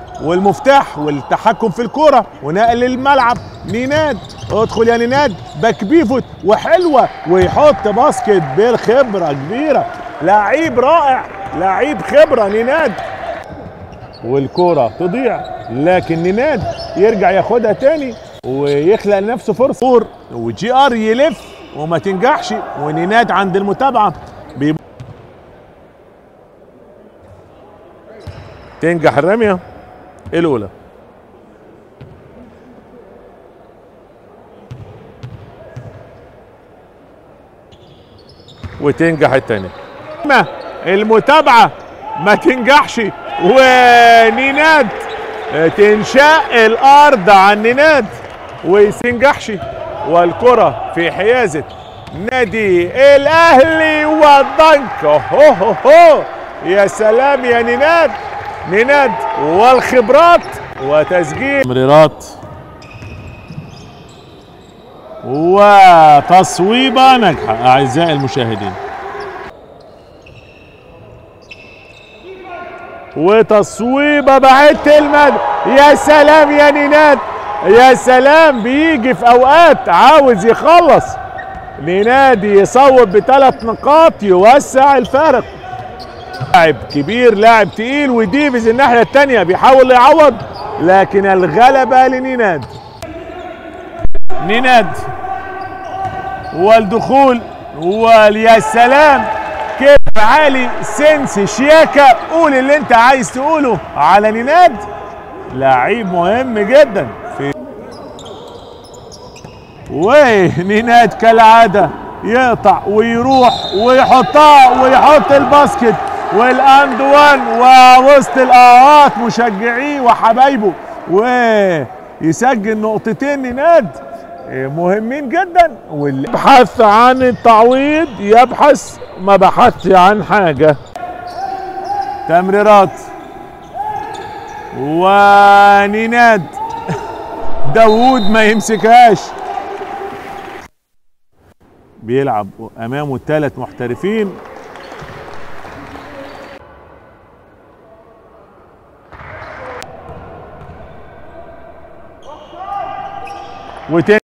والمفتاح والتحكم في الكرة ونقل الملعب نيناد ادخل يا نيناد باك بيفوت وحلوة ويحط باسكت بالخبرة كبيرة لعيب رائع لعيب خبرة نيناد والكرة تضيع لكن نيناد يرجع ياخدها تاني ويخلق لنفسه فرصة وجي ار يلف وما تنجحش ونيناد عند المتابعة بيب... تنجح الرمية الأولى وتنجح الثانية ما المتابعة ما تنجحش ونيناد تنشق الأرض عن نيناد ويسنجحش والكرة في حيازة نادي الأهلي والضنك هو هو هو يا سلام يا نيناد نيناد والخبرات وتسجيل تمريرات وتصويبة ناجحة أعزائي المشاهدين وتصويبة بعدت المد يا سلام يا نيناد يا سلام بيجي في أوقات عاوز يخلص نيناد يصوب بثلاث نقاط يوسع الفارق لاعب كبير لاعب تقيل وديفيز الناحية التانية بيحاول يعوض لكن الغلبة لنيناد نيناد والدخول ويا سلام كيف عالي سنس شياكة قول اللي انت عايز تقوله على نيناد لعيب مهم جدا في ونيناد كالعادة يقطع ويروح ويحطها ويحط الباسكت والاند وان ووسط الاهات مشجعيه وحبايبه ويسجل نقطتين نيناد مهمين جدا واللي يبحث عن التعويض يبحث ما بحثش عن حاجة تمريرات ونيناد داوود ما يمسكهاش بيلعب امامه ثلاث محترفين وتاني